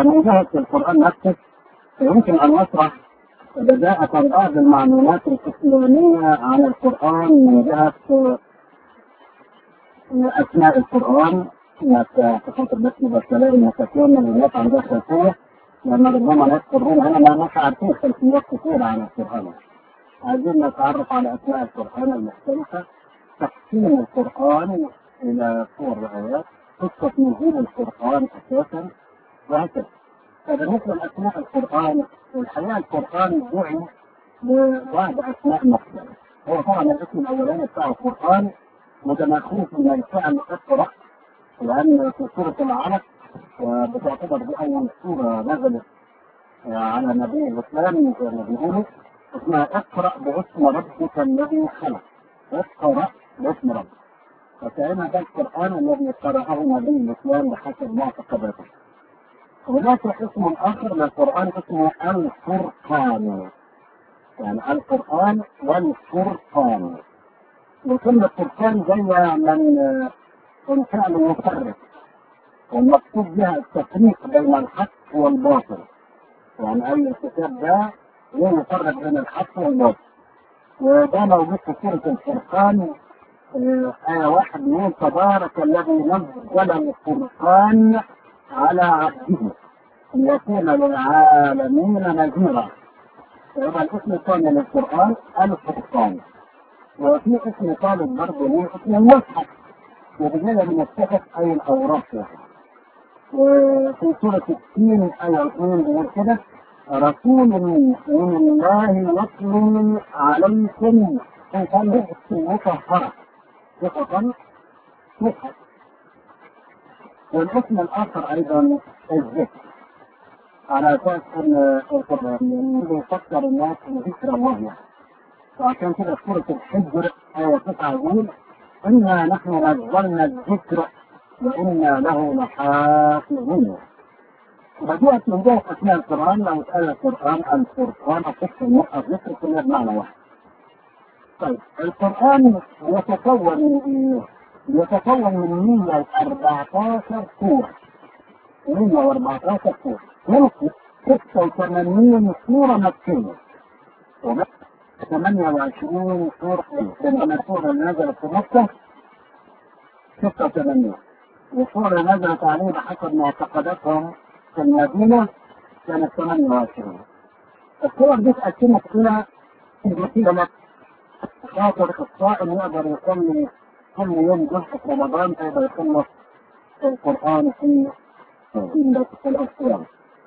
من جهة القرآن نفسه يمكن أن نشرح بداءة بعض المعلومات الإسلامية على القرآن من جهة أسماء القرآن تخاطر بس مباشرة إن تكون من الناس عندها خلفية لأن ربما ناس قرآن هنا ما مش عارفين خلفيات كثيرة عن القرآن عايزين نتعرف على أسماء القرآن المختلفة تقسيم القرآن إلى صور وآيات قصة نزول القرآن أساسا وهكذا فبالنسبة لأسماء القرآن الحقيقة القرآن دعي ببعض أسماء مختلفة هو طبعا الاسم الأولاني بتاع القرآن متماخوف من الفعل اقرأ لأن في سورة العرب وبتعتبر دي أول سورة نزلت على نبي الإسلام زي ما بيقولوا اسمها اقرأ باسم ربك الذي خلق اقرأ باسم ربك فكأن ده القرآن الذي قرأه نبي الإسلام بحسب معتقداته هناك اسم آخر للقرآن اسمه الفرقان يعني القرآن والفرقان وكلمة فرقان جاية من من فعل مفرق والمقصود بها التفريق بين الحق والباطل يعني أي الكتاب ده هو يفرق بين الحق والباطل وده موجود في سورة الفرقان آية واحد يقول تبارك الذي نزل الفرقان على عبده ليكون للعالمين نذيرا يبقى الاسم الثاني للقرآن الفرقان وفي اسم ثالث برضه ليه اسم المصحف وبجاية من الصحف أي الأوراق يعني وفي سورة التين آية 2 بيقول كده رسول من الله يتلو عليكم كتابه مطهرة ثقة مصحف والاسم الآخر أيضا الذكر على أساس أن القرآن بيفكر الناس بذكر الله يعني وعشان كده في سورة الحجر آية 9 يقول إنا نحن نزلنا الذكر وإنا له لحافظون بدأت من جهة أسماء القرآن لو قال القرآن الفرقان أصح النقطة ذكر كلها بمعنى واحد. طيب القرآن يتكون من إيه؟ يتكون من 114 سورة 114 سورة ممكن 86 سورة مكية وبس 28 سورة إنما السورة اللي نزلت في مكة 86 والسورة اللي نزلت عليه بحسب معتقداتهم في المدينة كانت 28 السورة دي اتقسمت إلى ثلاث خاطر الصائم يقدر يصلي كل يوم جزء في رمضان فيقدر يخلص القرآن في في الأسبوع.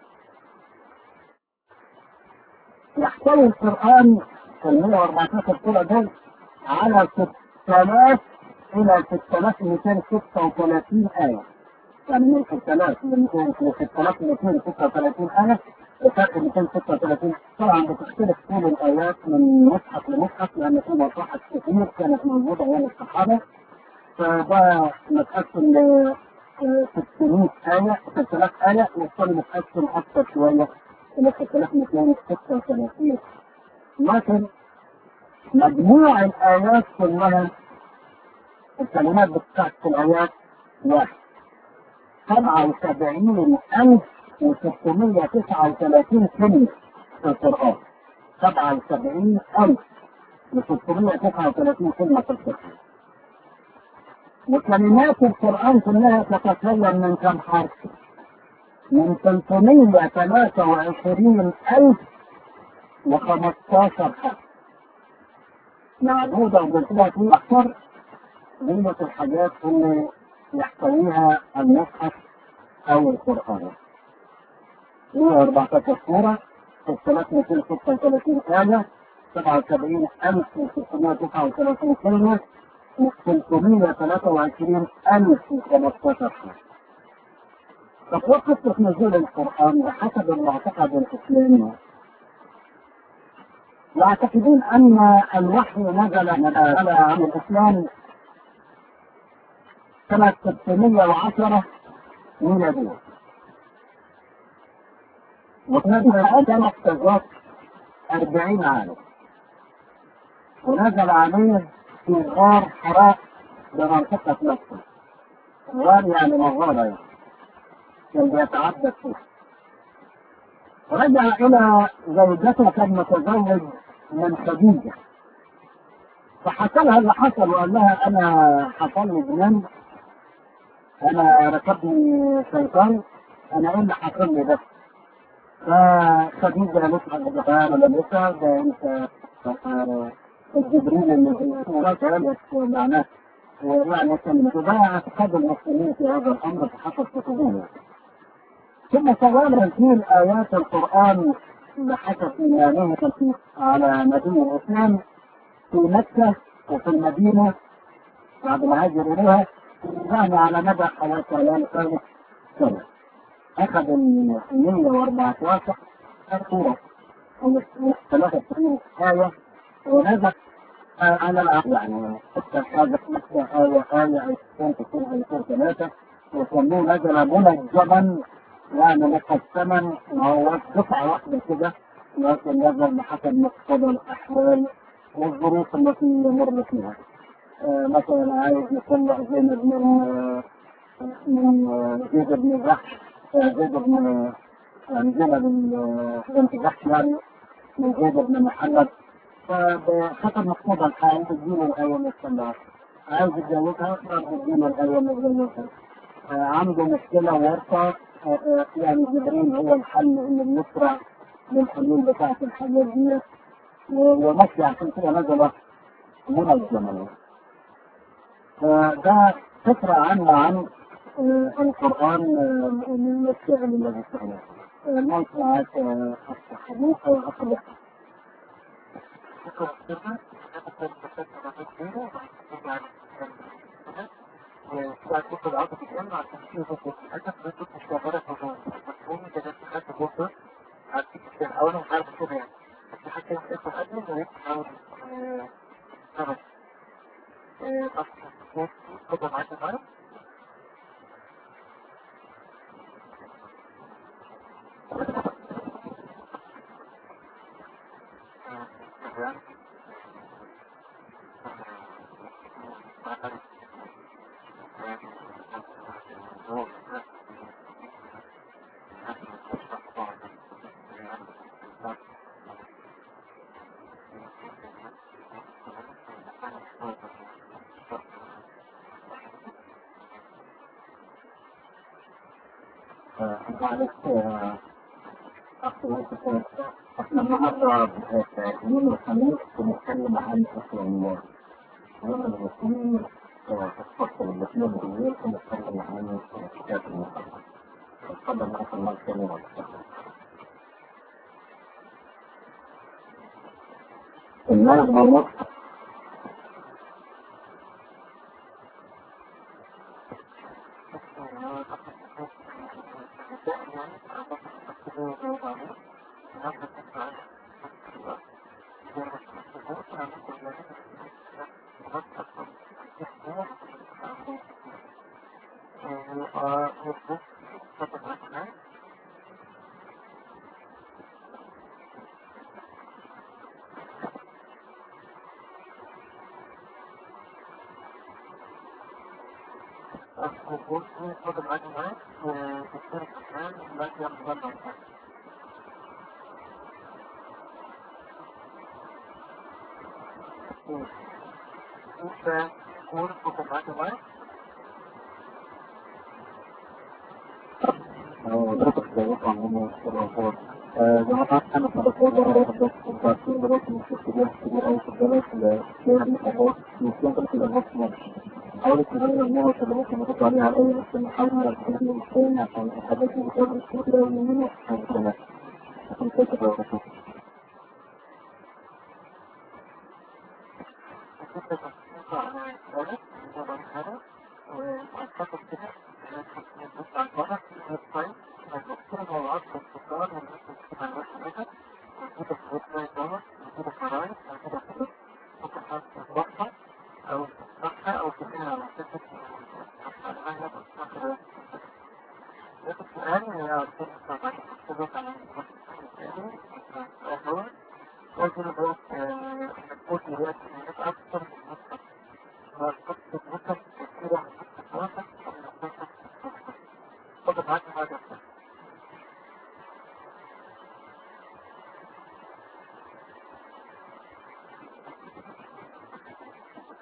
يحتوي القرآن في ال 114 سورة دول على 6000 إلى 6236 آية. يعني من 6000 ل 6236 آية وفرق 236 طبعا بتختلف طول الآيات من مصحف لمصحف لأن في مصاحف كتير كانت موجودة أيام الصحابة فده متقسم ل 600 آية 6000 آية والثاني متقسم أكثر شوية إلى 6236 لكن مجموع الآيات كلها الكلمات بتاعت الآيات واحد 77000 و639 كلمة في القرآن 77000 و639 كلمة في القرآن وكلمات القرآن كلها تتكون من كم حرف؟ من 323 ألف و15 حرف معدودة وبالتالي في أكثر قيمة الحاجات اللي يحتويها المصحف أو القرآن. هو 14 سورة 6236 آية 77639 كلمة 323 ألف و15 حرف. تقول قصة نزول القرآن بحسب المعتقد الإسلامي يعتقدون أن الوحي نزل على عن الإسلام سنة 610 ميلادية ونزل كانت تزاد 40 عام ونزل عليه في غار حراء بمنطقة مكة غار يعني مغارة يعني كان بيتعدد فيه رجع إلى زوجته كان متزوج من خديجة فحكى لها اللي حصل وقال لها أنا حصل لي جنان أنا ركبني شيطان أنا إيه اللي حصل لي ده فخديجة قالت له ده أنا لسه ده أنت الجبريل اللي في وراك قالت معناه ويعني كان تضيع اعتقاد المسلمين في هذا الأمر فحصل كتبوه ثم تغامر في آيات القرآن بحسب إيمانه على نبي الإسلام في مكة وفي المدينة بعد ما هاجر إليها يعني على مدى حياة ليالي خمس سنة أخذ ال 114 سورة 33 آية ونزل على العقل يعني أكثر حاجة مكة آية آية أو كانت تكون آية ثلاثة وسموه نزل منجما يعني مقسما وهو دفعة واحدة كده لكن نزل بحسب مقتضى الأحوال والظروف التي يمر فيها آه مثلا عايز يطلع زينب من آه من آه زيد بن جحش زيد بن يعني زينب بنت جحش يعني من زيد بن محمد فبحسب مقتضى الحال تديله الآية المستمرة عايز يتجوزها تديله الآية المستمرة عنده مشكلة ورطة يعني جبريل هو الحل ان بنسرع للحلول بتاعت الحاجات دي وماشي عشان كده نزل منظما فده فكرة عامة عن القرآن من الشغل الذي فعله موسوعات الحديث أو الأخلاق وبعد كده العضو بيتكلم عن تفسير الهدف الهدف مش مجرد هجوم مفهوم ده ده حد جوه عارفين كده اولا مش عارف كده يعني بس حتى لو انت قبل ما يحاول خلاص اصلا كده معاك معايا معلش احنا النهارده يوم الخميس بنتكلم عن اصل يوم الاثنين في الفصل الاثنين بالليل بنتكلم عن كتاب المقدس اتفضل معاك المرة الثانية الناس بالنص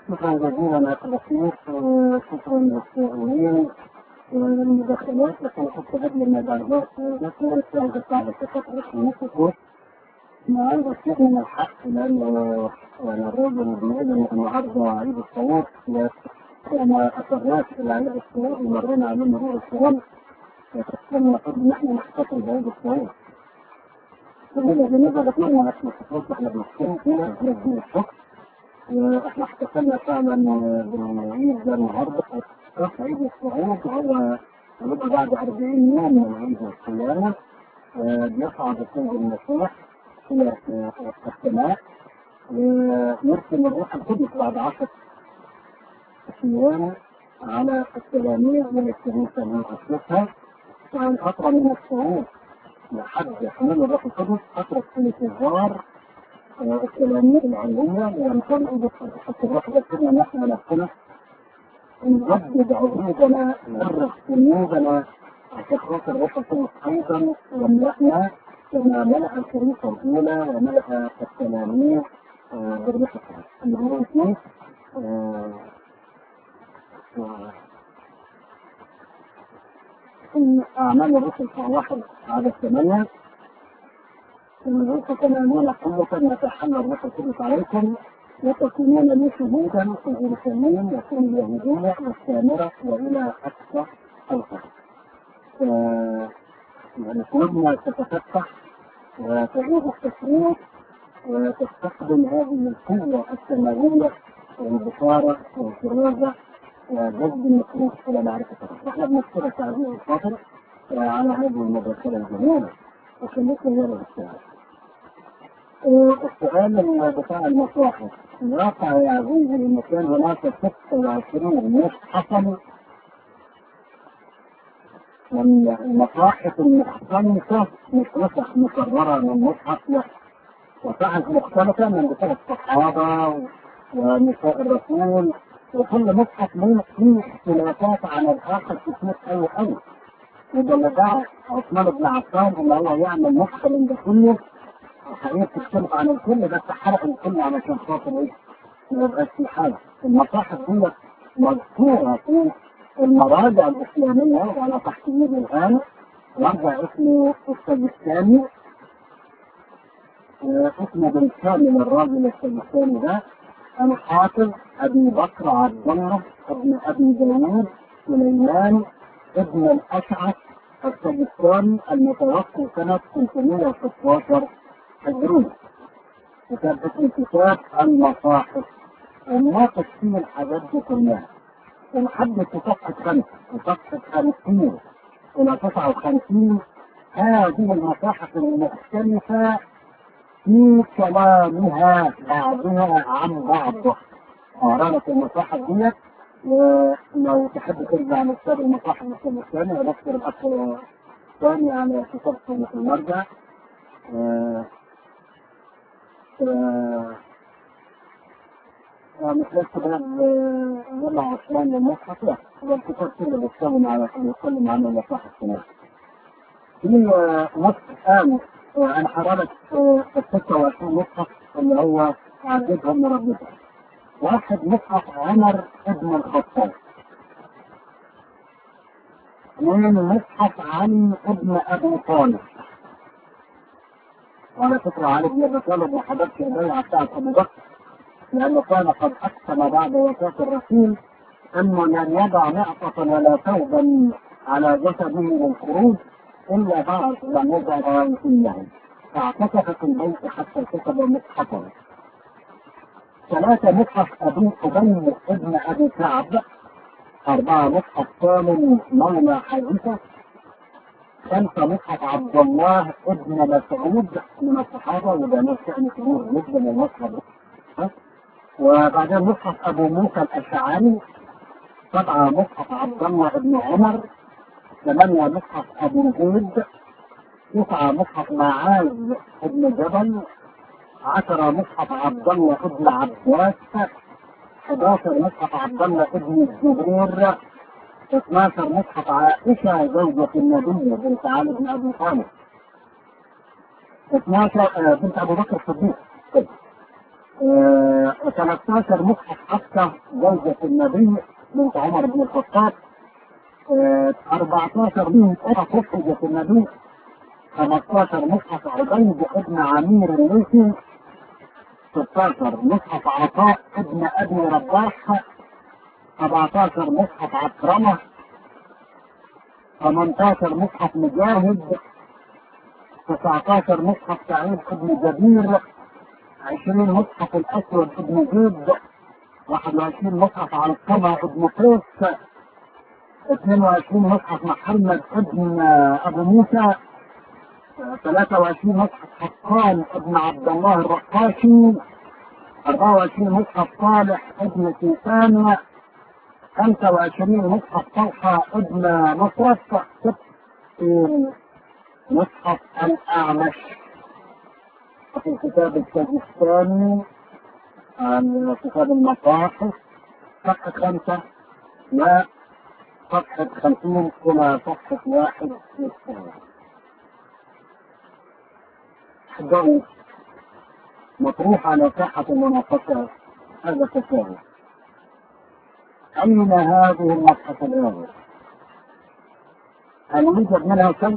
شكرا جزيلا أخي بسيط وشكرا للسائلين والمداخلات لكن تستجد للمبادئ لكن السؤال بالطبع فقط رسمي ما عنده شيء من الحق لأنه يعني الراجل بيقول إن النهارده عيد الصواب أنا أصريت إلى عيد الصواب ومرينا عليه مرور الكرام فكان المفروض إن إحنا نحتفل بعيد الصواب. بالنسبة لكلنا نحن نحتفل إحنا بنحتفل فيها بنزيد الشكر وإحنا احتفلنا فعلا بالعيد ده النهارده في عيد الصعود هو هيبقى بعد 40 يوم من عيد القيامة بيصعد السيد المسيح إلى السماء ويرسل الروح القدس بعد عشر أيام على التلاميذ من الكنيسة من أسلافها كان فترة من الشهور لحد يحمل الروح القدس فترة انتظار التلاميذ العلمية وينتظروا بفترة الروح القدس نحن نفسنا نجدد عهودنا نرخ ذنوبنا وتخلص الروح القدس أيضا يملأنا كما ملأ الكنيسة الأولى وملأ التلاميذ بالروح القدس في أعمال الرسل واحد على الثمانية الروح تنامون قوة يتحلى الروح القدس عليكم وتكونون لي شهودا في اورشليم وفي اليهوديه والسامره والى اقصى الارض. يعني قلوبنا تتفتح وتعيد التفريط وتستخدم هذه القوه السماويه والبشاره والكرازه وجذب النفوس الى معرفه الله. نحن بنشكر تعزيز الخاطر على هذه المداخله الجميله وخليكم يلا بالسؤال. السؤال بتاع المصاحف الواقع يا عزيزي ان كان هناك 26 مصحفا المصاحف المختلفة مش نسخ مكررة من مصحف لا وصحف مختلفة من بتاع الصحابة ونساء الرسول وكل مصحف له فيه اختلافات عن الآخر كتير أوي أوي وده اللي دعا عثمان بن عفان إن هو يعمل مصحف من كله حاجات تختلف عن الكل بس حرق الكل علشان خاطر ايه؟ ما يبقاش في حاجه. المصاحف دي مذكوره في المراجع الاسلاميه وعلى تحقيق الان مرجع اسمه السجستاني اسمه بن كامل الراجل السجستاني ده انا حافظ ابي بكر عبد الله ابن ابي داوود سليمان ابن الاشعث السجستاني المتوفى سنه 316 هجرية وكان اسم كتاب المصاحف ونناقش فيه الحاجات دي كلها ونحدد في صفحة خمسة وصفحة خمسين إلى تسعة وخمسين هذه المصاحف المختلفة في كلامها بعضها عن بعض قرأت المصاحف ديت ولو تحب ترجع نكتب المصاحف الثانية نذكر الأخ الثاني على كتاب سنة المرجع مثل كده وضع عثمان المصحف لا هو الكتاب كله بيتكلم على بيتكلم عن المصاحف كمان في مصحف آن عن حرارة 26 مصحف اللي هو عددهم ربنا واحد مصحف عمر ابن الخطاب اثنين مصحف عن ابن ابي طالب وعلى فكرة علي بن ابي طالب ما حضرش البيعة بتاعت ابو بكر لانه كان قد اقسم بعد وفاة الرسول انه لن يضع نعطة ولا ثوبا على جسده للخروج الا بعد لم يضع رايته فاعتكف في البيت حتى كتب مصحفا ثلاثة مصحف ابي ابي ابن ابي كعب أربعة مصحف كامل مولى حديثة خمسة مصحف عبد الله ابن مسعود من الصحابة وده نفس كبير جدا المصحف وبعدين مصحف أبو موسى الأشعري سبعة مصحف عبد الله بن عمر ثمانية مصحف أبو زيد تسعة مصحف معاذ بن جبل عشرة مصحف عبد الله بن عباس 11 مصحف عبد الله بن الزبير 12 مصحف عائشة زوجة النبي بنت علي بن أبي طالب 12 بنت أبو بكر الصديق آه، 13 مصحف حفصة زوجة النبي بنت عمر بن الخطاب آه، 14 مصحف حفظة النبي 15 مصحف عبيد ابن عمير الليثي 16 مصحف عطاء ابن ابي رباح 17 مصحف عكرمة 18 مصحف مجاهد 19 مصحف سعيد ابن جبير 20 مصحف الاسود ابن زيد 21 مصحف علقمة ابن قيس 22 مصحف محمد ابن ابو موسى 23 مصحف حقان ابن عبد الله الرقاشي 24 مصحف صالح ابن سيسان 25 مصحف طلحة ابن مصرف 60 مصحف الأعمش في كتاب السجستاني عن كتاب المصاحف صفحة خمسة لا صفحة خمسين إلى صفحة واحد حضروا مطروح على ساحة المناقشة هذا التساؤل أين هذه المصحف الآن؟ هل يوجد منها شيء؟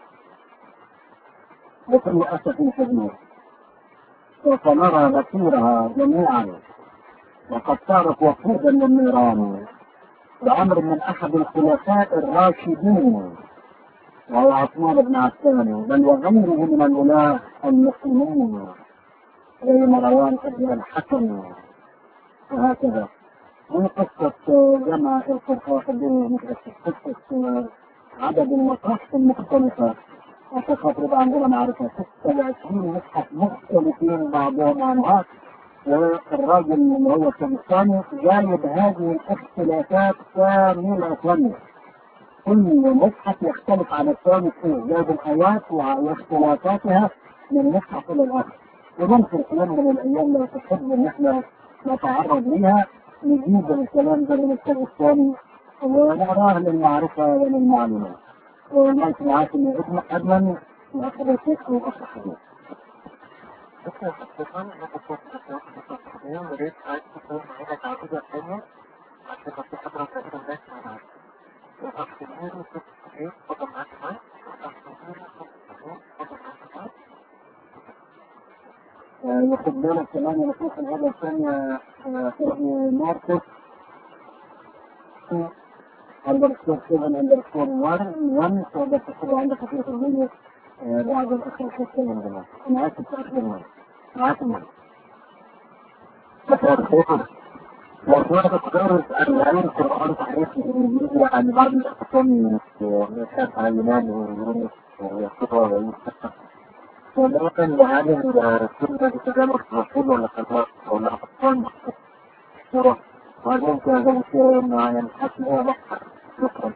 بكل أسف شديد سوف نرى نسيرها جميعا وقد صارت وقودا للنيران بأمر من أحد الخلفاء الراشدين وهو عثمان بن عفان بل وغيره من الولاة المسلمين زي مروان بن الحكم وهكذا من قصة جمع القرآن قصة عدد المصاحف المختلفة أعتقد يبقى عندنا معرفة 26 مصحف مختلفين بعضهم عن بعض والراجل اللي هو الشمساني جانب هذه الاختلافات كاملة كل مصحف يختلف عن الثاني في إيجاد الآيات واختلافاتها من مصحف إلى الآخر وممكن في يوم من الأيام لو تحب إن إحنا نتعرض لها نجيب الكلام ده من الكتاب الثاني ونقراه للمعرفة وللمعلومات. والله معاك إن اسمك أدمن وأخذ الفقه وأخذ الحديث. شكرا شكرا لك اليوم اريد عايز تكون معانا تعديلة ثانية عشان في حضرة تقريبا الناس معانا وقف تنهيري ست سنين فضل معاك معاك وقف تنهيري ست سنين فضل معاك معاك ياخد بالك كمان الرسول هذا الثانية ماركوس اندرسكور 7 اندرسكور 1 1 فبس طبعا عندك في الفيديو بعد الاخر الحسين عندنا انا اسف تاخر معي معاكم وأخوات التدرس العلم القرآن تحريف يعني بعض الأقسام يخاف على الإيمان ويخطبها ولكن لهذه السنة تجمع رسول ولا خلاص ولا أطفال صورة وهذا هذا الشيء معين حسن وضح شكرا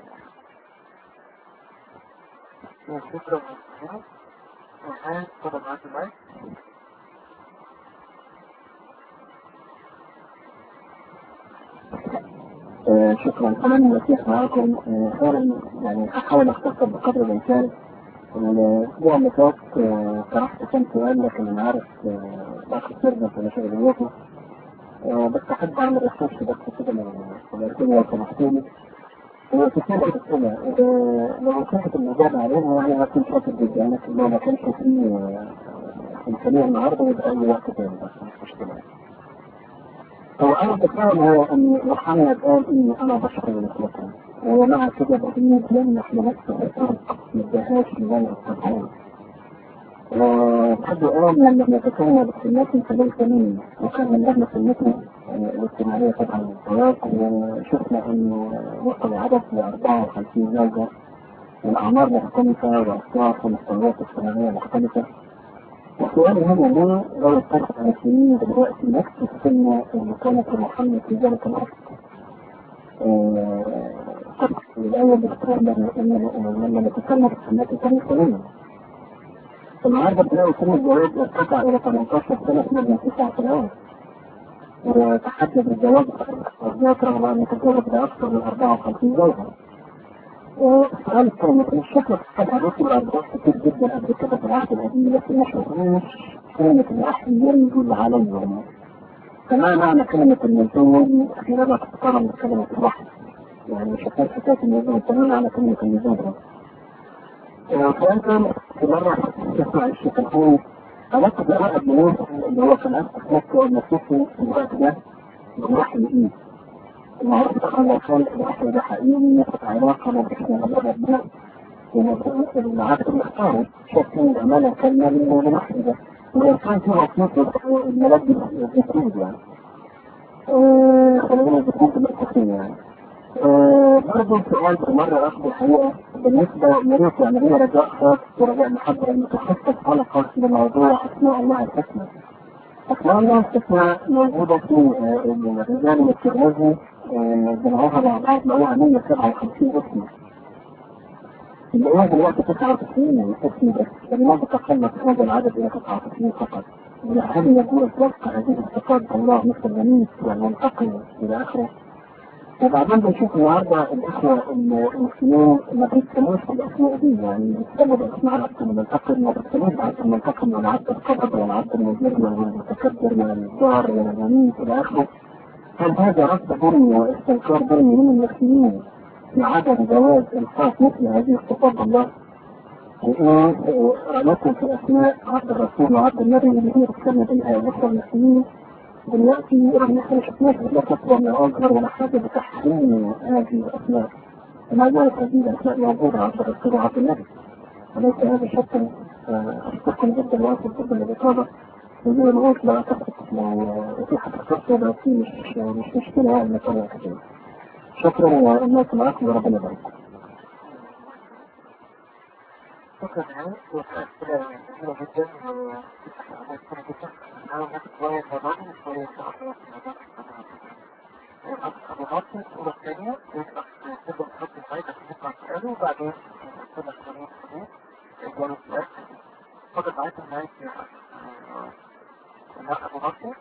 شكرا وحان فضل معاك معاك آه شكرا انا النصيحة معاكم آه فعلا يعني احاول اختصر بقدر الامكان الاسبوع اللي فات آه طرحت كم سؤال لكن انا عارف اختصرنا في مشاغليته بس احب اعمل ريسيرش بس كده من الدنيا وسمحتولي وكتير الاسئله لو كانت الاجابه عليها يعني هكون شاطر جدا لكن لو ما كانش في امكانيه النهارده يبقى اي وقت تاني بس مش مشكله هو انا بتفهم هو ان محمد قال اني انا بشر مثلكم ومع كده بقول لن احنا نفس الارض ما ادهاش لنا الطبعان وحد قال لما نتكلم بالسنات فليس مني وكان من ضمن سنتنا الاجتماعية طبعا الطلاق وشفنا انه وصل العدد ل 54 زوجة والاعمار مختلفة واصوات والمستويات السنوية مختلفة والسؤال هنا ليه لو اتفق على سنين دلوقتي نفس السنة اللي كانت محمد في ذلك الوقت الآية بتتكلم لما نتكلم في السنات كانت سنين النهارده بتلاقي سن الجواز ارتفع الى 18 سنه من 9 سنوات وتحدد الجواز الزوج رغم ان تتجوز باكثر من 54 زوجه والسؤال الثاني مش شكل الحديث الاربعه كتير جدا قبل كده في العهد القديم لكن مش مش كانت الاحيان يقول عليهم كمان معنى كلمة النزول حينما تتقارن بكلمة الوحي يعني شكل حكاية النزول كمان معنى كلمة النزول فأنت في مرة تسمع الشيخ الحين علاقة بقى ابن اللي هو كان أسف نفسه ونفسه في الوقت ده بالوحي الإيد النهارده تخلص الوحي ده حقيقي علاقة ما بين ربنا ومبروك العبد المختار شكل الأمانة كلمة من الوحي ده وإن كان في وصية الملد الجسود يعني خلينا نكون متفقين يعني برضه سؤال مرة أخذ الحقيقة بالنسبة يريد يعني هي رجاء خاص ورجاء محبة المتخصص على قصد موضوع أسماء الله الحسنى أسماء الله الحسنى موجودة في الرجال والترمذي جمعوها مع بعض لقوها 157 اسم اللي هو دلوقتي 99 اسم بس لماذا تقلت هذا العدد إلى 99 فقط؟ هل يجوز وفق هذه الاعتقاد الله مثل الجميل والمنتقل إلى آخره؟ وبعدين بنشوف النهارده الاخوه المسلمين ما بيتكلموش بالاسماء دي يعني بيتكلموا باسماء اكثر من الفقر ما بيتكلموش بعد المنتقم من عبد القبض ولا عبد المدير ولا المتكبر ولا الجار ولا الغني الى اخره هل هذا رد ظلم واستنكار ظلم من المسلمين في عدم جواز الخاص مثل هذه خطاب الله لكم في اسماء عبد الرسول وعبد النبي اللي هي تتكلم بها الاخوه المسلمين دلوقتي رغم احنا مش شفناش لا فتوى من اصغر ولا حاجه بتحريم هذه الاسماء وما زالت هذه الاسماء موجوده عند الرسول وعند النبي وليس هذا شكل اشتكم جدا واصل جدا للإصابة وزي ما قلت لا أعتقد لو أتيحت الفرصة في مش مش مشكلة يعني المسألة كده شكرا والناس معاكم وربنا يبارك شكرا يعني وأسئلة كثيرة جدا وأسئلة جدا أنا بس شوية مبادئ وشوية تعطيات أبو بكر الصورة الثانية يطلق تبدأ تحط الحاجة عشان تطلع سؤاله وبعدين تطلع سؤالين حديث يجاوب سؤال فضل معاك النهاية الأخ أبو بكر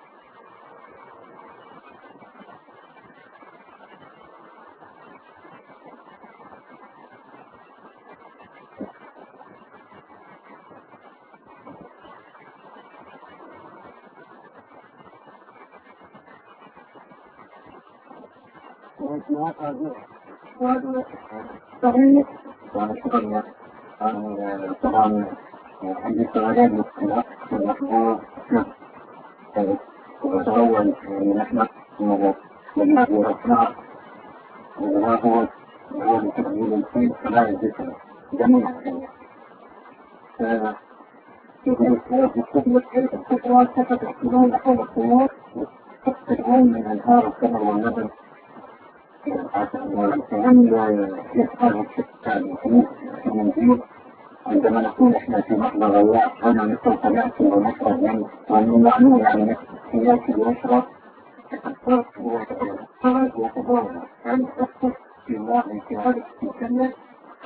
صحيح وشكرا طبعا عندي سؤالين مختلفة المحبوب وتغول من أحمد من الأسماء وما هو هو تأويل الفيل فلا يذكر جميعا في الإسلام يستخدم الفتوى سقط احتمال أحد الصور تقتل من أنهار السمر والنبر عندما نكون احنا في لحظة غياء هنا نسوف نأكل ونشرب من ومن معلوم يعني يأكل ويشرب خرج وتضامن يعني أكثر في الله في هذا السنة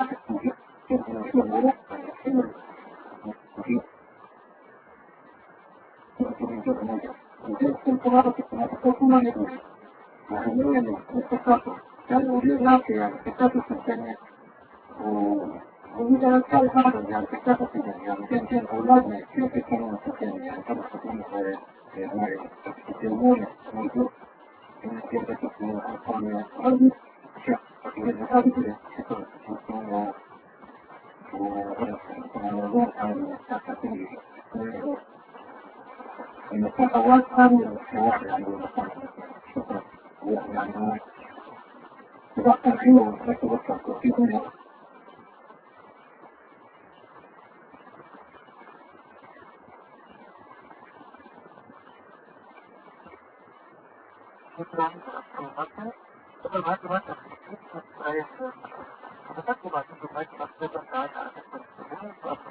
كانوا لي ناقي يعني كتابة الثانية وإذا كان هذا يعني كتابة يعني كان كان أولادنا كيف كانوا متكلمين يعني كانوا يستطيعون يعني يتكلمون موجود كيف تكون أرقام أرضي شيء هذه المساحة كانوا الحوار يعني شكرا يعني تبقى الحين تتوقع في هنا شكرا أبو بكر تفضل معاك دلوقتي حضرتك وبعدين دلوقتي بس تقدر تعالى على فكرة السجون وأفضل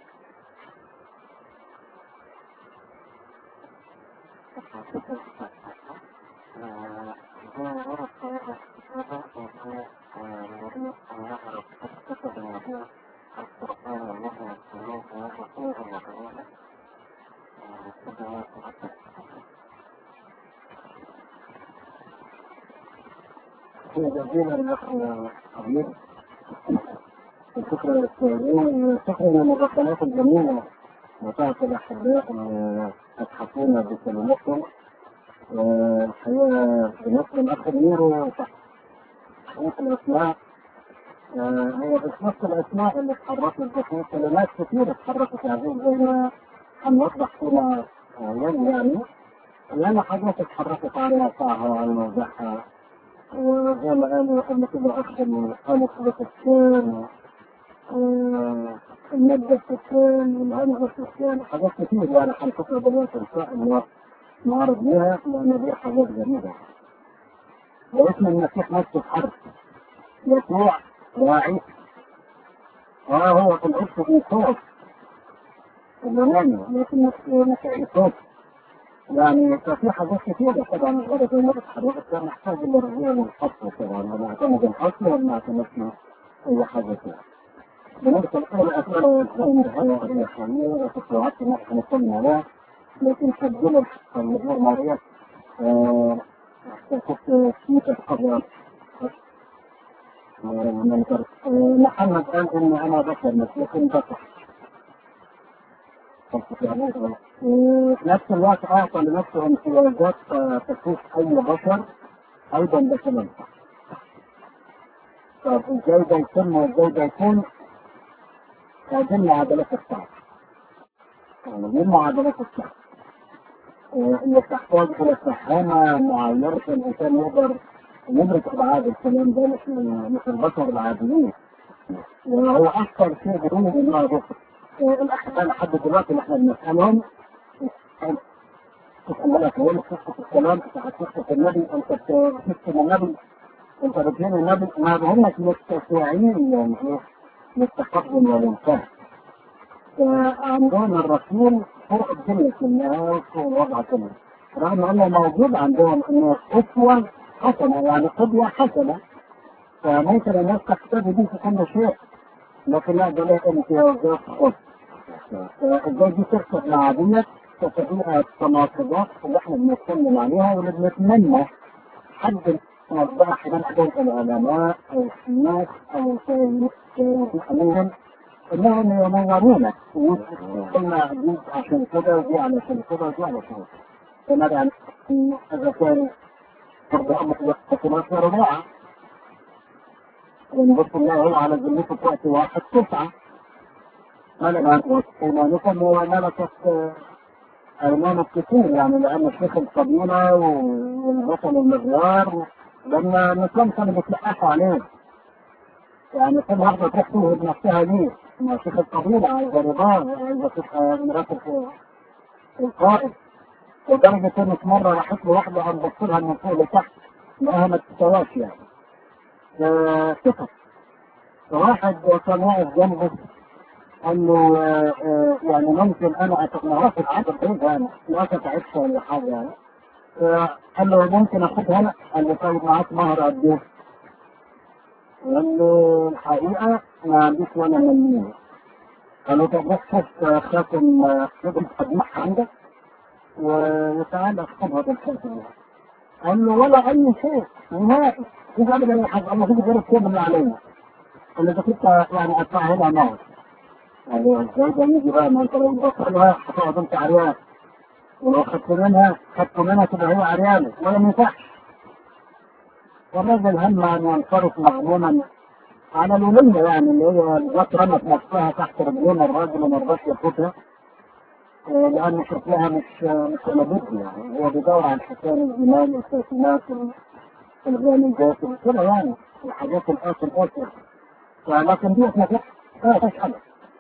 في جزيرة الأخ أمير الفكرة الثانية فكرة من المدخلات الجميلة متاعة الأحباء تبحثون بكلمتهم الحقيقة بالنسبة للأخ ميرو تحقيق الأسماء آه، هي مش نفس الأسماء اللي اتحركت بس كلمات كتير اتحركت يعني زي ما هنوضح فيما يوم يعني لأن حاجات اتحركت عليها طاعها على موضوعها وزي ما قالوا قبل كده أخذ الألف والسكان المادة السكان والهمزة السكان حاجات كتير يعني هنشوفها دلوقتي إن شاء الله نعرض بيها لأن دي حاجات غريبة واسم المسيح نفسه حرف يسوع راعي اه هو في العرس بيصوت لكن مش صوت يعني ففي حاجات كتيرة طبعا الغرض اللي اتحركت كان محتاج الرجال والحصر طبعا انا اعتمد الحصر وما اعتمدش اي حاجة فيها بالنسبة لأول أسئلة الريحانية وتطلعات نحن نصلنا عليها لكن سجلوا الغير مريض كنت في تسقط محمد قال ان انا بشر مثلكم بشر في نفس الوقت اعطى لنفسه امتيازات تفوق اي بشر ايضا بشرا طب ازاي ده يتم وازاي ده يكون هذه معادلات الصعب يعني دي معادلات الصعب اللي تحتاج الى فهامة معينة الانسان يقدر ندرك ابعاد الكلام ده مش مش البشر العاديين وهو اكثر شيء بدون ما يدرك الاحبال لحد دلوقتي اللي احنا بنسالهم تسال لك هو قصه الكلام بتاعت قصه النبي انت بتكتب النبي انت بتهين النبي ما همش مستطيعين يعني ايه للتقدم والانسان عندهم الرسول فوق الدنيا كلها وفوق الوضع كله رغم انه موجود عندهم انه اسوه حسنه يعني قدوه حسنه فممكن الناس تقتدي به في كل شيء لكن لا ده ليه امتيازات خاصه ازاي دي تركب مع ديت تتبعها التناقضات اللي احنا بنتكلم عليها واللي بنتمنى حد موضوع حمام حدود العلماء او الناس او عليهم انهم ينورونك وقلنا دي عشان كده ودي علشان كده ودي علشان كده فماذا يعني اذا كان فرض امر وقت ما رباعه ونبص الله هو على ذمته في وقت واحد تسعه ملكت ايمانكم وملكت ايمان كتير يعني لان الشيخ القبيله والبطل المغيار لما الاسلام كانوا بيتلقحوا عليه يعني كل واحده تروح توهب نفسها ليه مع شيخ القبيله عايزه رضاه عايزه تبقى مرات القائد لدرجه ان في مره راحت له واحده عم لها من فوق لتحت لقاها ما تستواش يعني فسكت فواحد كان واقف جنبه قال له آه، آه، يعني ممكن انا اتنرفض العدد بعيد يعني لا تتعبش ولا حاجه يعني قال له ممكن اخدها انا قال له طيب معاك مهر قد ايه؟ قال له الحقيقه ما عنديش ولا مليون قال له طب روح شوف خاتم خاتم تجمعها عندك وتعالى اخطبها بالخاتم قال له ولا اي شيء نهائي مش ابدا اي حاجه الله فيك غير الكتاب اللي علينا قال له اذا كنت يعني ادفعها لها نار قال له ازاي ده يجي بقى ما انت لو بكره لها هتقعد انت عريان ولو خدت منها خدت منها تبقى هي عريانه ولا ما ينفعش والرجل هم ان ينصرف مغموما على الولية يعني اللي هي جت رمت نفسها تحت رجلين الراجل وما رضاش ياخدها آه، لأن شكلها مش مش على بد يعني هو بيدور على حسان الجمال والساكنات الغاليات كده يعني الحاجات الآخر آخر ولكن دي ما فيش ما فيش حاجة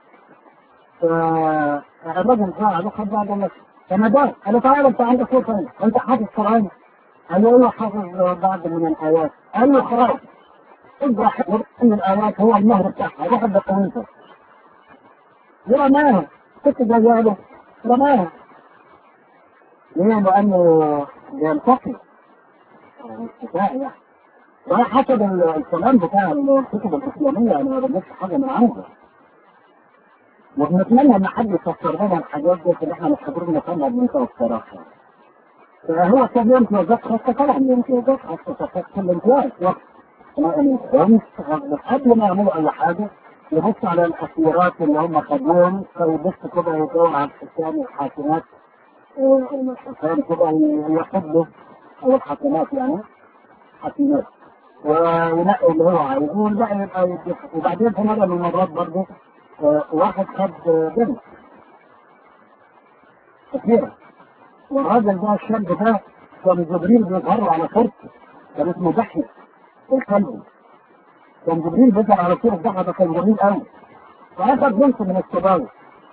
فالرجل جاء على خد بعض الناس فما ده قال له تعالى انت عندك صوت هنا انت حافظ قرآن قال له ايوه حافظ بعض من الآيات قال له خلاص اذبح من الآيات هو المهر بتاعها روح بقويته ورماها كنت جايه رماها ليه؟ لأنه بينتقي يعني وحسب الكلام بتاع الكتب الإسلامية أنا ما بجيبش حاجة من عنده وبنتمنى إن حد يفسر لنا الحاجات دي اللي إحنا مش قادرين نفهمها بمنتهى الصراحة فهو كان له امتيازات خاصة طبعا له امتيازات خاصة خاصة الامتياز وقت الخمس قبل ما يعملوا أي حاجة يبص على الأسيرات اللي هم خدوهم فيبص كده يدور على الحكام والحاكمات كان كده ياخد له أو الحكومات يعني حكومات وينقي اللي هو عايزه والباقي يبقى يدفع. وبعدين في مرة من المرات برضه آه، واحد خد بنت كثيرة والراجل ده الشاب ده كان جبريل بيظهر على صورته كان اسمه ضحي ايه كلبه كان جبريل بيظهر على صورة ضحي ده كان جميل قوي فاخد بنت من الشباب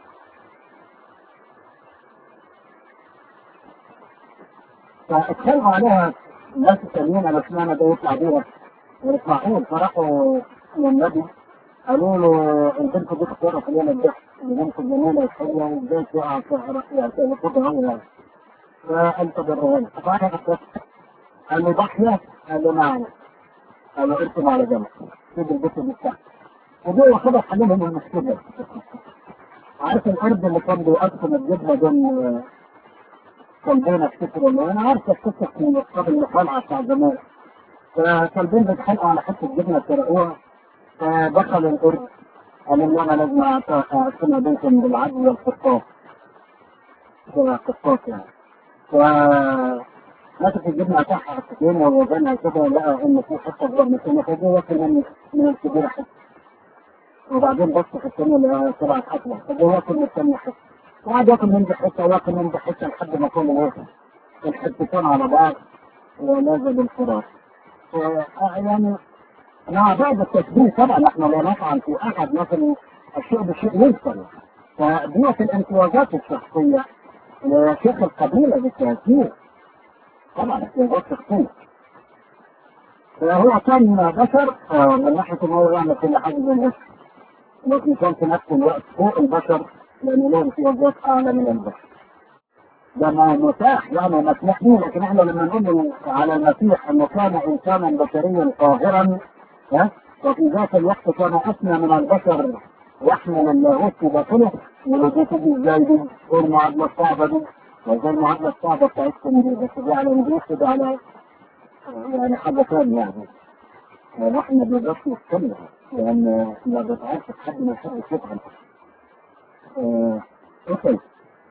فاتكلموا عليها ناس التانيين على اشمعنى ده يطلع بيها واسماعيل فراحوا للنبي قالوا له البنت دي اختارت في ليله الضحك البنت الجميله الحلوه وازاي تقع شعرك يا سيدي خدها فانت بالرهان فقال قال له ضحيه قال له نعم قال له اركب على جنب سيب البنت دي بتاعتك ودي واخدها حللهم المشكله عارف القرد اللي كان بيقسم الجبنه بين كلبين افتكر انه انا عارف القصه من قبل المخالعه بتاع زمان فكلبين بيتخانقوا على حته جبنه سرقوها فدخل القرد قال ان انا لازم اقسم بينكم بالعدل والقطاط قطاط يعني ف مسك الجبنه بتاعها حتتين ووزنها كده لقى ان في حته اكبر من الثانيه فجه واكل من من الكبيره حته وبعدين بص في الثانيه لقى طلعت حته فجه واكل من الثانيه حته وقعد ياكل من دي حته وياكل من دي حته لحد ما كل واحد الحتتين على بعض ونزل الفراش يعني مع بعض التشبيه طبعا احنا لا نفعل في احد مثلا الشيء بالشيء يذكر فديت الامتيازات الشخصيه لشيخ القبيله بالتاكيد طبعا امتيازات شخصيه فهو كان بشر آه، من ناحيه ان هو يعمل كل حاجه بالنفس لكن كان في نفس الوقت فوق البشر لانه له امتيازات اعلى من البشر ده ما متاح يعني مسموح به لكن احنا لما نقول على المسيح انه كان انسانا بشريا قاهرا ها وفي ذات الوقت كان اسمى من البشر يحمل اللاهوت في باطنه ولقيته دي ازاي دي ايه المعادله الصعبه دي وزي المعادله الصعبه بتاعتكم دي بس دي على انجليزي ده على يعني حاجه ثانيه يعني نحن ما بنقدرش نتكلم لان ما بتعرفش حد من حد يفهم آه، اوكي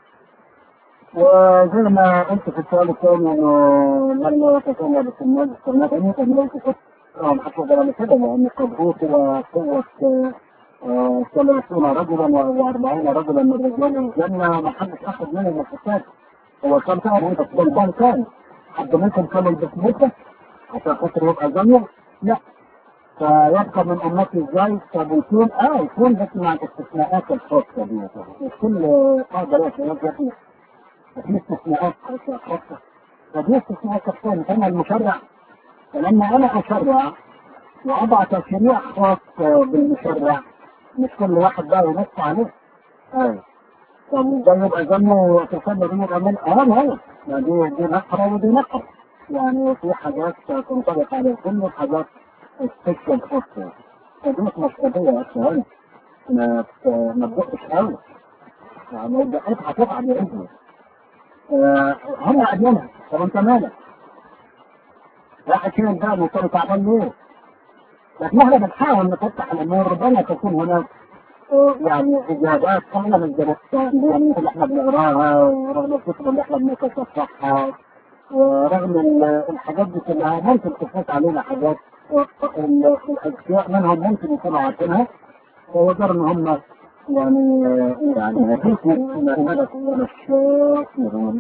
وزي ما قلت في السؤال الثاني انه لما تكلم بالسنة السنة ان يكون اه محفوظ على كده لان قد اوتي قوة ثلاثون رجلا واربعين رجلا من رجال الجنة ما حدش اخذ منهم الحساب هو كان تعرف انت السلطان كان حد منكم كان البسموتة عشان خاطر يبقى زيه لا فيبقى من امتي ازاي طب يكون اه يكون بس مع الاستثناءات الخاصة دي مش كل قادر يا شباب يحيي في استثناءات خاصة فدي استثناءات خاصة أنا المشرع فلما أنا أشرع وأضع تشريع خاص بالمشرع مش كل واحد بقى ينص عليه أيوة طب ده يبقى ذنبه تسمى دي يبقى من أهم هو يعني دي دي نقرة ودي نقرة يعني في حاجات تنطبق على الكل وحاجات سبيشال خاصة فدي مش مشكلة يا أخي ما ما تدقش قوي يعني ده هتتعب يا ابني هم عدلنا طب انت مالك واحد فيهم ده مصر تعبان ليه لكن احنا بنحاول نفتح الامور ربما تكون هناك يعني اجابات احنا من دراسات اللي احنا بنقراها ورغم الكتب اللي احنا بنتصفحها ورغم الحاجات دي كلها ممكن تفوت علينا حاجات الاشياء منهم ممكن يكونوا عارفينها ويقدر ان هم يعني يعني هديك من الشيء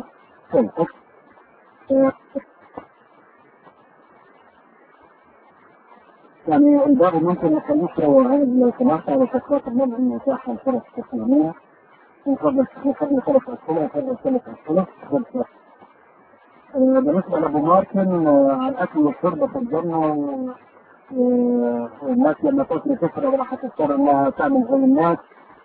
يعني الباقي ممكن نخليه روعات لو سمحت على فكرات النبي المتاحة الفرص التسليمية ونفضل نخلي فرص أسئلة نفضل فرص أسئلة بالنسبة لأبو مارتن عن الأكل والشرب في الجنة والناس لما تاكل تشرب راح تضطر انها تعمل زي الناس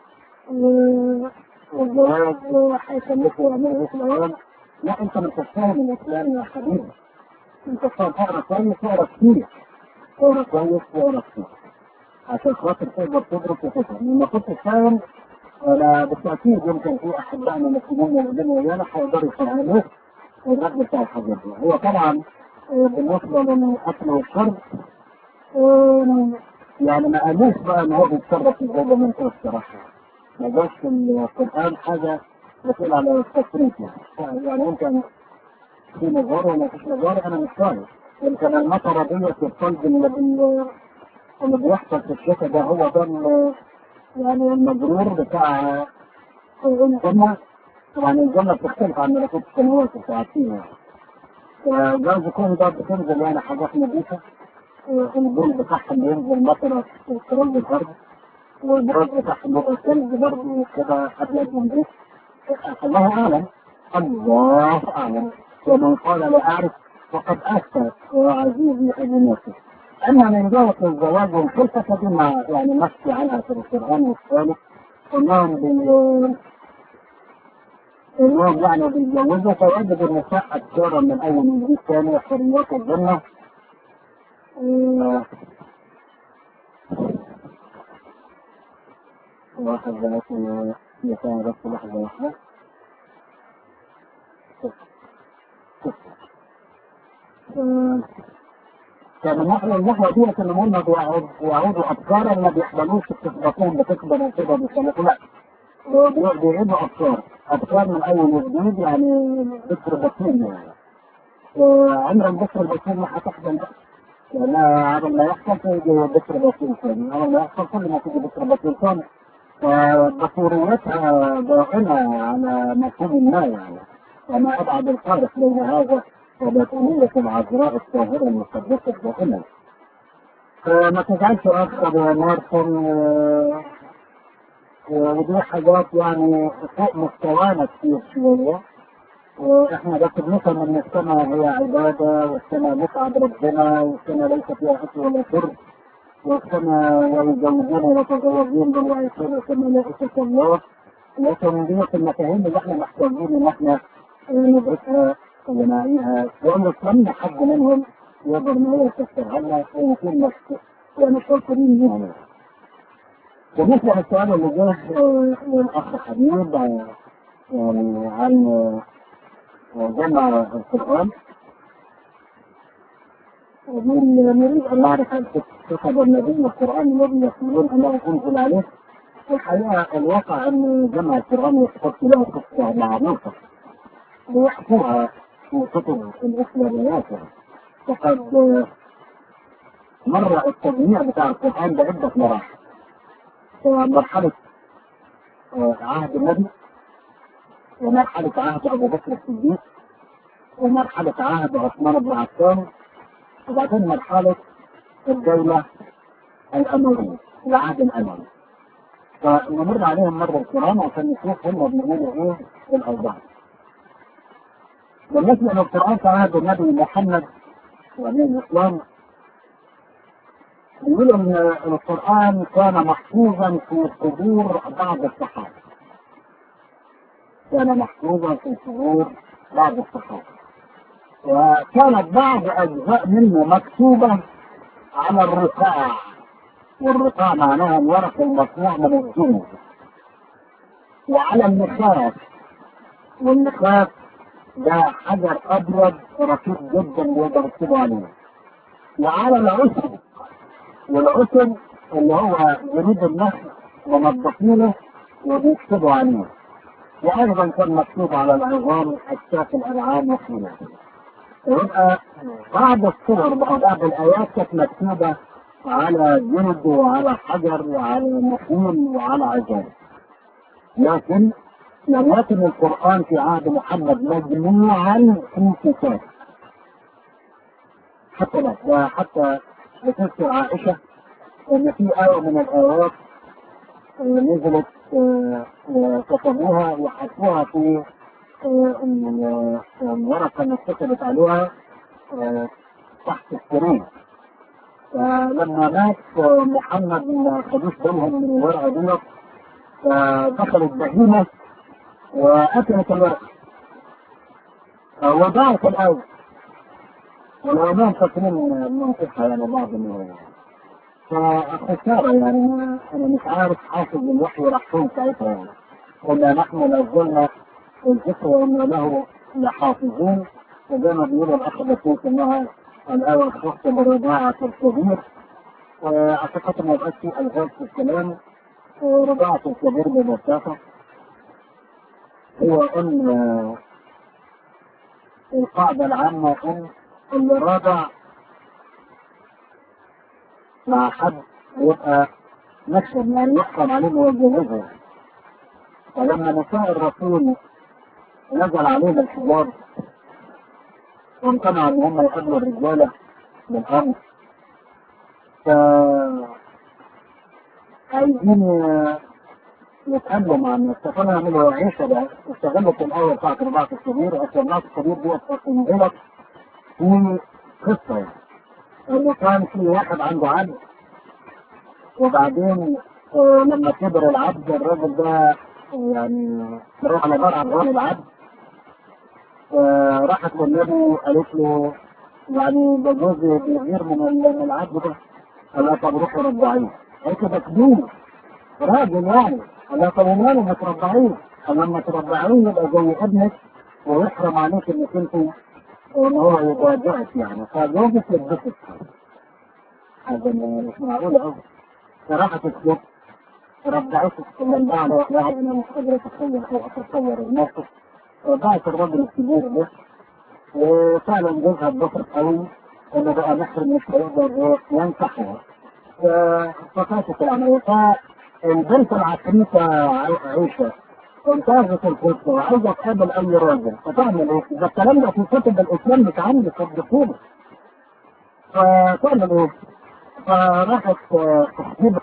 والجواز هيكلفوا يعملوا اسلام لا انت مش فاهم الاسلام يا حبيبي انت فاهم اقرا كويس واقرا كتير اقرا كويس واقرا كتير عشان خاطر تقدر تدرك وتفهم لما كنت فاهم انا بالتاكيد يمكن في احبائنا المسلمين موجودين ويانا هيقدروا يفهموك الرد بتاع الحاجات دي هو طبعا بالنسبه للاكل والشرب يعني ما قالوش بقى ان هو بيتصرف ازاي ده من الصراحه ما جاش في القران حاجه مثل على التصريف يعني يعني يمكن في نظار ولا فيش نظار انا مش فاهم يمكن المطره دي في القلب اللي بال اللي بيحصل في الشتاء ده هو ده ال- يعني المجرور بتاع الجنة يعني الجنة بتختلف عن ملكوت السماوات بتاعتنا فجوز يكون ده بتنزل يعني حاجات نظيفة البول بتاعهم بينزل مطرة والكرول الأرض والبرد بتاعهم بيبقى ثلج برضه كده أبيض نظيف الله أعلم الله أعلم ومن قال لا أعرف فقد أفتى وعزيز لأبي نفسه أما من جهة الزواج والخلفة فدي ما يعني نحكي عنها في القرآن والثالث إنهم بي إنهم يعني بيتجوزوا فيجد النساء أكثر من أي من الثاني وحريات الجنة آه، واحد بنات يساعد بس لحظة واحدة آه، كان نحن اللحظة دي كانوا هم بيعود- بيعودوا أفكارا ما بيحضروش التثبيتين بتكبر وكده بيسلكوا لا هو بي- بيعيدوا أفكار أفكار من أول وجديد يعني بكر بسيط يعني وعمر البكر البسيط ما هتحضن بقى لأن هذا اللي يحصل تيجي بكر بسيط ثاني هذا اللي يحصل كل ما تيجي بكر بسيط ثاني فبصوريتها دائمة على مفهوم ما يعني وما أبعد الفارق بين هذا وبطولية العذراء الطاهرة المقدسة دائما فما تزعلش أكثر يا مارتن آه، آه، ودي حاجات يعني فوق مستوانا كتير شوية واحنا بس بنفهم ان السماء هي عبادة والسماء متعب ربنا والسماء ليس فيها اكل ولا شرب والسماء ويزوجون ويتزوجون بالوعيسر والسماء لا يشرك الله لكن دي المفاهيم اللي احنا محتاجين ان احنا ندرسها ونعيها وان نتمنى حد منهم يقدر ان هو يفسرها لنا ويكون نفسه يعني شاطرين منهم بالنسبة للسؤال اللي جه آه، الأخ حبيب آه، يعني عن آه، جمع القرآن ومن نريد أن نعرف هل كتب النبي القرآن الذي يقولون أنه أنزل عليه في الحقيقة الواقع أن جمع القرآن يحط له قصة معروفة ويحكوها في كتب الإسلاميات فقد آه، مر التجميع بتاع القرآن بعدة مراحل مرحلة آه، عهد النبي ومرحلة عهد أبو بكر الصديق ومرحلة عهد عثمان بن عفان وبعدين مرحلة الدولة الأموية العهد الأموي فنمر عليهم مرة القرآن عشان نشوف هم بيعملوا إيه في الأوضاع بالنسبة للقرآن في عهد النبي محمد وعليه الإسلام بيقولوا إن القرآن كان محفوظا في صدور بعض الصحابة كان محفوظا في صدور بعض الصحابة وكانت بعض أجزاء منه مكتوبة على الرقاع والرقاع معناها الورق المصنوع من الجلد وعلى النخاف والنخاف ده حجر أبيض رقيق جدا يقدر يكتبوا عليه وعلى العسل والعسل اللي هو جريد النخل ومضفينه وبيكتبوا عليه وأيضا كان مكتوب على العظام أشكاك الأنعام وحينها يبقى بعض الصور بعض الآيات كانت مكتوبة على جلد وعلى حجر وعلى نخيل وعلى عظام لكن لم يكن القرآن في عهد محمد مجموعا في كتاب حتى لا وحتى بتذكر عائشة ان في آية من الآيات نزلت آه، آه، كتبوها وحطوها في آه، ال- الورقة اللي كتبت عليها آه، تحت السرير فلما مات آه، محمد ما خدوش بالهم من الورقة دي فدخلت بهيمة وأكلت الورقة آه، وضاعت الآية والعلماء فاكرين منطقة يعني بعض من فخسارة يعني ما- أنا مش عارف حافظ الوحي راح فين ساعتها يعني كنا نحن نزلنا الذكر وإن له لحافظين وزي ما بيقول الأخ بس يسموها الآية الخاصة برضاعة الكبير وأعتقد ما يبقاش في ألغاز في الكلام ورضاعة الكبير ببساطة هو ان القاعدة العامة ان اللي رضع مع حد يبقى نكسب يعني يحكم عليه وجهه فلما نساء الرسول نزل عليهم الحجاب وامتنعوا ان هم يقابلوا الرجاله بالامر ف عايزين يتقابلوا مع الناس فكانوا يعملوا عيشه بقى استغلوا في الاول بتاعت رباعة الكبير اصل رباعة الكبير دي لك في قصه يعني انه كان في واحد عنده عبد وبعدين آه، لما كبر العبد الراجل ده يعني راح على دار عن العبد آه، راحت للنبي قالت له يعني ده جوزي بيغير من ال- من العبد ده قال لها طب روحي رضعيه قالت له ده كبير راجل يعني قال لها طب وماله ما ترضعيه قال لما ترضعيه يبقى زي ابنك ويحرم عليك انك انت ان هو يواجهك يعني فجوزك يتبسط هذا مش معقول قوي فراحت الست رضعته من بعد واحد انا مش قادر اتخيل او اتصور الموقف رضعت الراجل الكبير ده وفعلا جوزها اتبسط قوي انه بقى محرم مش هيقدر ينصحها ففاتت العملية فالبنت العفريتة عيشة انتهزت الفرصة وعايزة تقابل أي راجل فتعمل إيه؟ ده الكلام ده في كتب الإسلام مش عندي في الدخول فتعمل إيه؟ فراحت تحجيب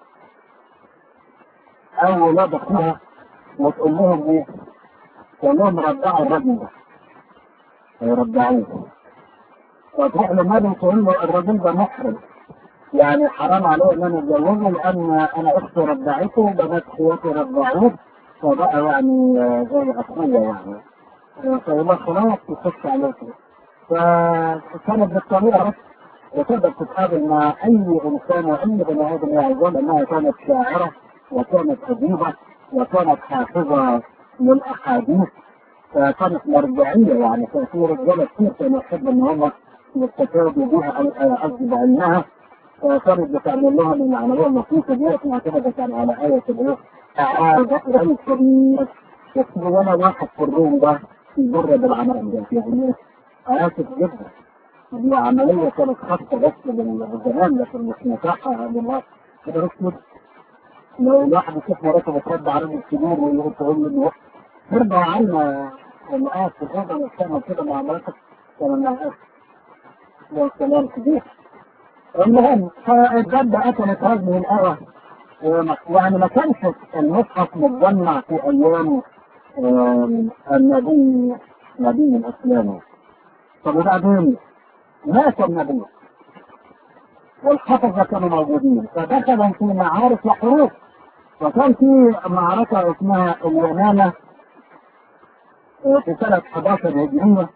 أو ولاد أخوها وتقول لهم إيه؟ تقول لهم رضعوا الراجل ده يرضعوه فتروح للنبي تقول له الراجل ده محرم يعني حرام عليه ان انا اتجوزه لان انا اختي رضعته بنات اخواتي رضعوه فبقى يعني زي اخويا يعني فيبقى خلاص تخش عليك فكانت بالطريقه بس وتقدر تتقابل مع اي انسان واي بني ادم يعزل انها كانت شاعره وكانت اديبه وكانت حافظه للاحاديث فكانت مرجعيه يعني كان في رجاله كتير كانوا يحبوا ان هم يستفادوا بها او قصدي بعلمها كانت بتعمل لهم العمليه اللطيفه دي اسمها كده كان على ايه الايه يكتب ولا واحد في الروم ده يجرب العمل ده يعني اسف جدا دي عملية كانت خاصة بس بالزمان لكن مش متاحة لله كده رسمت لو الواحد يشوف مراته بترد على الكبير ويقول تقول له إنه ترضى عنا الآن في الغدا وتعمل كده مع مراتك كان معاك ده كلام كبير المهم فالجد أكلت هذه الآية يعني ما كانش المصحف متجمع في أيام النبي نبي الإسلام طب وبعدين مات النبي والحفظة كانوا موجودين فدخلوا في معارك وحروب وكان في معركة اسمها اليمامة في سنة 11 هجرية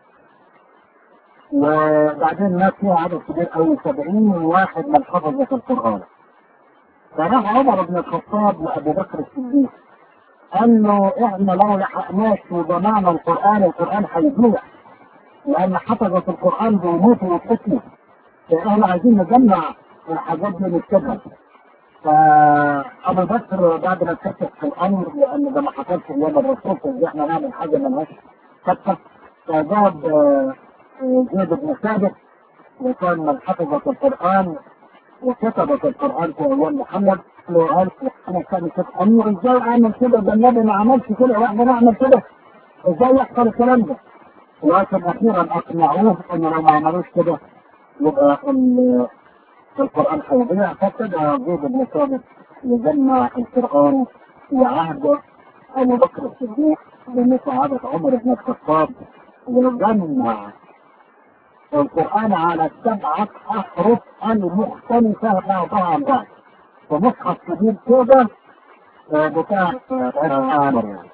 وبعدين مات فيها عدد كبير قوي 70 واحد من حفظة القرآن فراح عمر بن الخطاب لأبو بكر الصديق قال له احنا لو لحقناش وجمعنا القرآن القرآن هيضيع لأن حفظة القرآن بيموتوا ويتقتلوا فاحنا عايزين نجمع الحاجات دي نكتبها فأبو بكر بعد ما كتب في الأمر لأن ده ما حصلش أيام الرسول فإزاي احنا نعمل حاجة ملهاش كتب فجاب زيد بن ثابت وكان من حفظة القرآن وكتبت القرآن في أيام محمد قال أنا كان كتب أمير إزاي أعمل كده ده النبي ما عملش كده وإحنا نعمل كده إزاي يحصل الكلام ده لكن أخيرا أقنعوه إن لو ما عملوش كده يبقى القرآن هيضيع فابتدى زيد بن ثابت يجمع القرآن في عهد أبو بكر الصديق بمساعدة عمر بن الخطاب وجمع القرآن على سبعة أحرف المختلفة بعضها عن بعض ومصحف كبير كده بتاع عمر يعني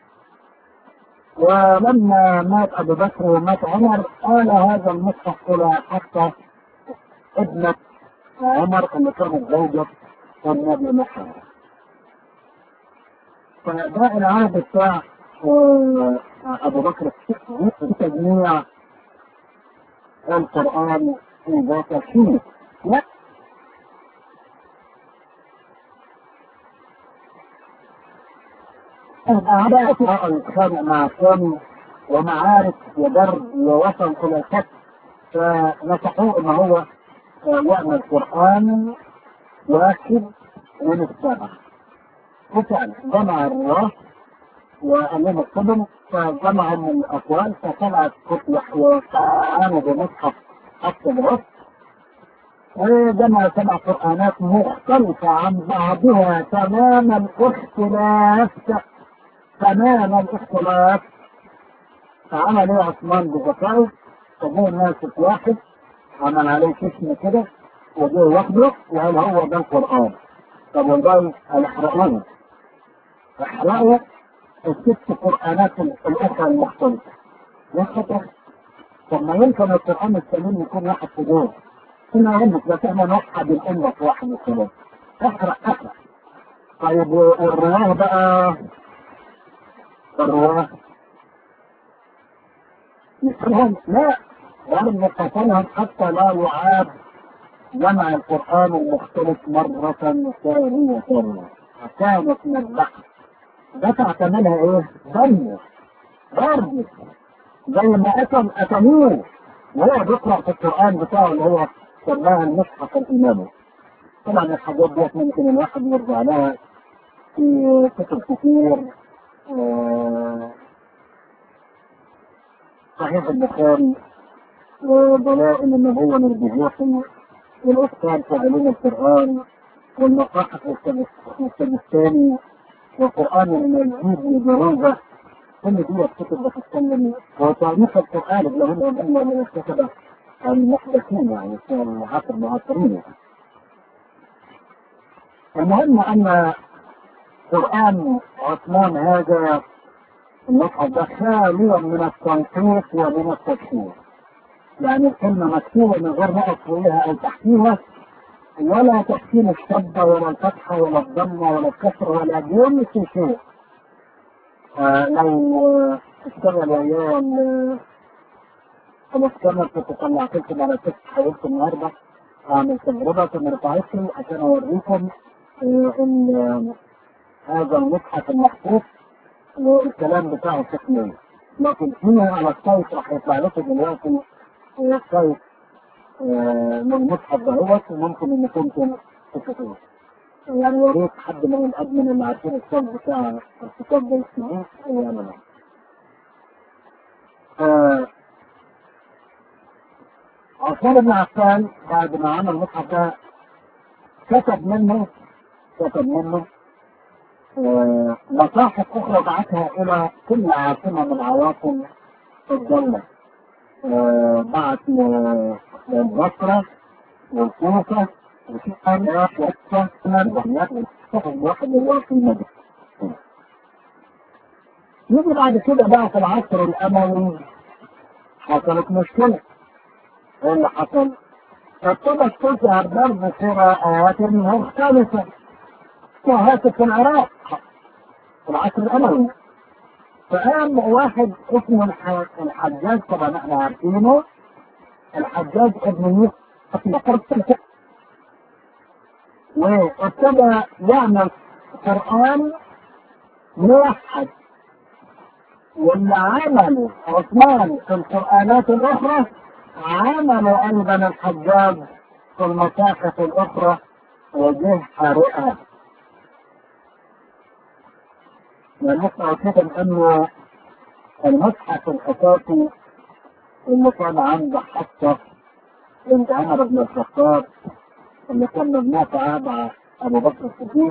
ولما مات أبو بكر ومات عمر قال هذا المصحف إلى حتى ابنة عمر اللي كانت زوجة النبي محمد فده العهد بتاع أبو بكر في تجميع القرآن في ذات الحين لا أعداء الإنسان مع الثاني ومعارك وضرب ووصل إلى الكتب فنصحوه إن هو يعمل قرآن واحد من السبع وفعلا جمع الرواة وأمام القدم فجمع من الأقوال فطلعت كتلة وقرآن بمصحف حتى الوسط وجمع سبع قرآنات مختلفة عن بعضها تمام الاختلاف تمام الاختلاف فعمل ايه عثمان بذكائه فجاء ماسك واحد عمل عليه اسم كده وجاء واخده وقال هو ده القرآن طب والله قال احرقوه احرقوا الست قرآنات الأخرى المختلفة يا خطر طب ما يمكن القرآن السليم يكون واحد في دول هنا عندك بس احنا نوحد الأمة في واحد وخلاص احرق احرق طيب والرواه بقى الرواه مثلهم لا لازم نقتلهم حتى لا يعاد جمع القرآن المختلف مرة ثانية ثانية كانت من البحث ده تعتمدها ايه؟ ضمه ضرب زي ما قتل قتلوه وهو بيقرأ في القرآن بتاعه اللي هو سماها المصحف الإمامي طبعا الحاجات ديت ممكن الواحد يرجع لها في كتب كتير آه صحيح البخاري ودلائل النبوة الجزيحي والأذكار في علوم القرآن والمصاحف والسجستاني والقرآن المجيد لدروجة كل دي الكتب بتتكلم وتاريخ القرآن اللي هم من الكتب المحدثين يعني في العصر المعاصرين المهم أن قرآن عثمان هذا المصحف ده خاليا من التنقيط ومن التفسير يعني الكلمة مكتوبة من غير نقص فوقها أو تحتيها ولا تحسين الشدة ولا الفتحة ولا الضمة ولا الكسر ولا جملة شيء آه لو اشتغل ايام خلاص كما كنت طلعت لكم على تكست حاولت النهارده اعمل تجربة من رفعتي عشان اوريكم آه ان هذا المصحف المحفوظ والكلام بتاعه شكله لكن هنا على السايت راح يطلع لكم دلوقتي السايت من المصحف دهوت وممكن انك انتم تشوفوه يعني يا ريت حد من الادمن اللي عارفين الصوت بتاع الكتاب ده يسمعوه ويعملوه عثمان بن عفان بعد ما عمل المصحف ده كتب منه كتب منه مصاحف اخرى بعثها الى كل عاصمه من عواصم الدوله بعت للبصره والكوفه وفي حاجات وقفه مرضيات صاحب واحد اللي في المدينه يجي بعد كده بقى في العصر الاموي حصلت مشكله ايه اللي حصل؟ ابتدت تظهر برضه قراءات مختلفه وهاتف في العراق في العصر الأموي فقام واحد اسمه الحجاج طبعا احنا عارفينه الحجاج ابن يوسف مقر وابتدى يعمل قرآن موحد واللي عمله عثمان في القرآنات الأخرى عمله أيضا الحجاج في المصاحف الأخرى وجه حرقها ونسمع كده انه المصحف الاساسي اللي كان عند حتى بنت عمر بن الخطاب اللي كان مبناه في عهد ابو بكر الصديق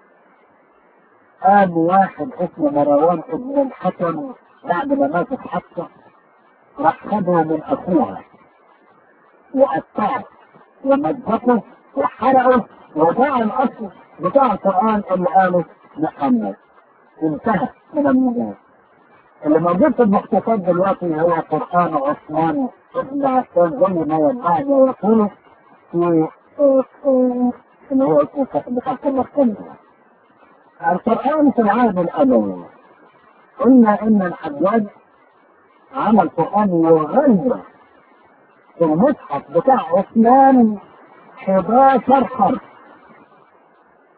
قام واحد اسمه مروان بن الحكم بعد ما ماتت حتى راح خده من اخوها وقطعه ومزقه وحرقه وباع الاصل بتاع القران اللي قاله محمد انتهى من الموضوع اللي موجود في المخطوطات دلوقتي هو قرآن عثمان ابن عفان زي ما يدعي ويقول في اللي هو بتاع كل القرآن في العهد الأموي قلنا إن الحجاج عمل قرآن يغير في المصحف بتاع عثمان 11 حرف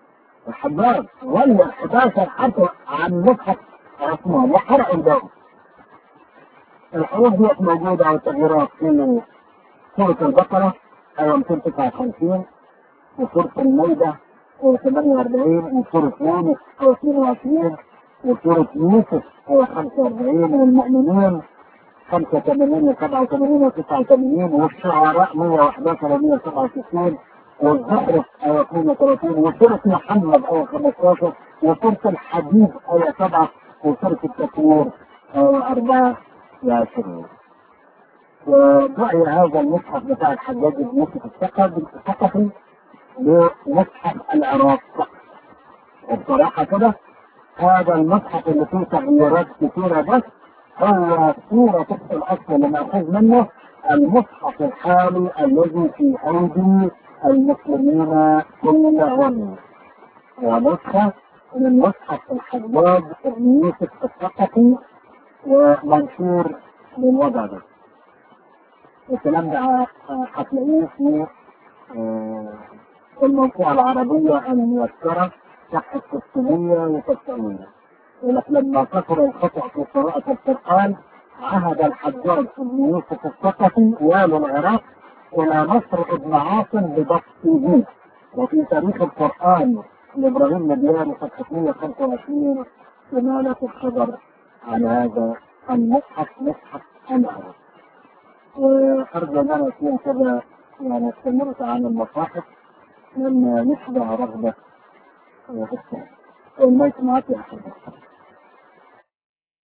الحجاج ولا 11 حرف عن مصحف عثمان وحرقوا الباقي الحروف دي موجودة على التغييرات في سورة البقرة آية 259 وسورة المائدة آية 48 وسورة يونس آية 22 وسورة يوسف آية 45 والمؤمنين 85 و 87 و 89 والشعراء 111 و 167 والزخرف آية 32 وسورة محمد آية 15 وسورة الحديد آية 7 وسورة التكوير آية 24 ودعي هذا المصحف بتاع الحجاج بن يوسف الثقفي بمصحف العراق وبصراحة كده هذا المصحف اللي فيه تغييرات كثيرة بس هو صورة تحت الأصل اللي مأخوذ منه المصحف الحالي الذي في أيدي المسلمين كلهم ونسخة من مصحف الحجاج بن يوسف الثقفي ومنشور بالوضع ده الكلام ده هتلاقيه في الموسوعة العربية الميسرة صفحة 690 يقول لك لما كثر الخطأ في قراءة القرآن عهد الحجاج بن يوسف الثقفي والي العراق إلى نصر ابن عاصم بضبطه وفي تاريخ القرآن لإبراهيم مديان صفحة 125 كمالة الخبر عن هذا المصحف مصحف العرب وأرجو أن أنا أكون كذا يعني استمرت عن المصاحف لما نشبع رغبة والميت معك يا حبيبي